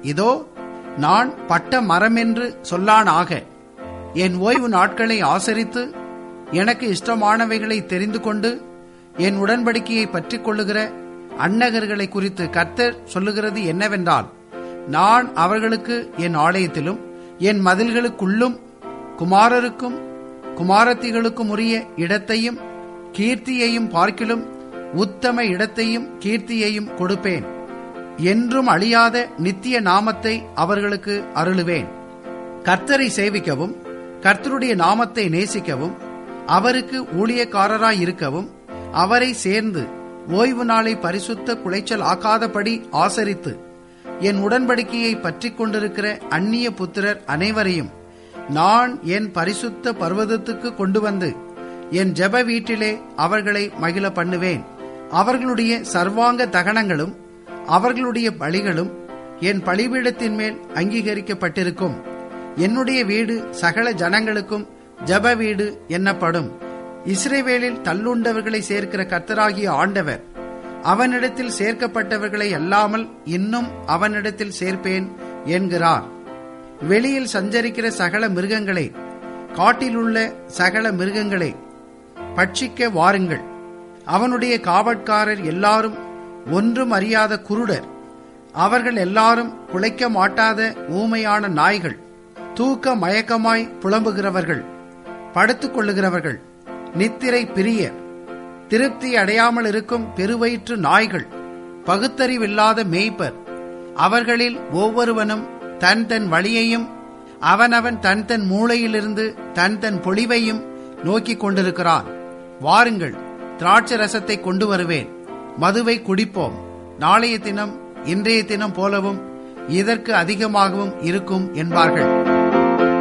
இதோ நான் பட்ட மரமென்று சொல்லானாக என் ஓய்வு நாட்களை ஆசரித்து எனக்கு இஷ்டமானவைகளை தெரிந்து கொண்டு என் உடன்படிக்கையை பற்றிக் கொள்ளுகிற அன்னகர்களை குறித்து கர்த்தர் சொல்லுகிறது என்னவென்றால் நான் அவர்களுக்கு என் ஆலயத்திலும் என் மதில்களுக்குள்ளும் குமாரருக்கும் குமாரத்திகளுக்கும் உரிய இடத்தையும் கீர்த்தியையும் பார்க்கிலும் உத்தம இடத்தையும் கீர்த்தியையும் கொடுப்பேன் என்றும் அழியாத நித்திய நாமத்தை அவர்களுக்கு அருளுவேன் கர்த்தரை சேவிக்கவும் கர்த்தருடைய நாமத்தை நேசிக்கவும் அவருக்கு ஊழியக்காரராய் இருக்கவும் அவரை சேர்ந்து ஓய்வு நாளை பரிசுத்த குலைச்சல் ஆக்காதபடி ஆசரித்து என் உடன்படிக்கையை பற்றிக் கொண்டிருக்கிற அந்நிய புத்திரர் அனைவரையும் நான் என் பரிசுத்த பர்வதத்துக்கு கொண்டு வந்து என் ஜெப வீட்டிலே அவர்களை மகிழ பண்ணுவேன் அவர்களுடைய சர்வாங்க தகனங்களும் அவர்களுடைய பலிகளும் என் பலிபீடத்தின் மேல் அங்கீகரிக்கப்பட்டிருக்கும் என்னுடைய வீடு சகல ஜனங்களுக்கும் ஜப வீடு என்னப்படும் இஸ்ரேவேலில் தள்ளுண்டவர்களை சேர்க்கிற கர்த்தராகிய ஆண்டவர் அவனிடத்தில் சேர்க்கப்பட்டவர்களை அல்லாமல் இன்னும் அவனிடத்தில் சேர்ப்பேன் என்கிறார் வெளியில் சஞ்சரிக்கிற சகல மிருகங்களை காட்டிலுள்ள சகல மிருகங்களை பட்சிக்க வாருங்கள் அவனுடைய காவற்காரர் எல்லாரும் ஒன்றும் அறியாத குருடர் அவர்கள் எல்லாரும் குலைக்க மாட்டாத ஊமையான நாய்கள் தூக்க மயக்கமாய் புலம்புகிறவர்கள் படுத்துக் கொள்ளுகிறவர்கள் நித்திரை பிரியர் திருப்தி அடையாமல் இருக்கும் பெருவயிற்று நாய்கள் பகுத்தறிவில்லாத மேய்ப்பர் அவர்களில் ஒவ்வொருவனும் தன் தன் வழியையும் அவனவன் தன் தன் மூளையிலிருந்து தன் தன் பொழிவையும் நோக்கிக் கொண்டிருக்கிறான் வாருங்கள் திராட்சை ரசத்தை கொண்டு வருவேன் மதுவை குடிப்போம் நாளைய தினம் இன்றைய தினம் போலவும் இதற்கு அதிகமாகவும் இருக்கும் என்பார்கள்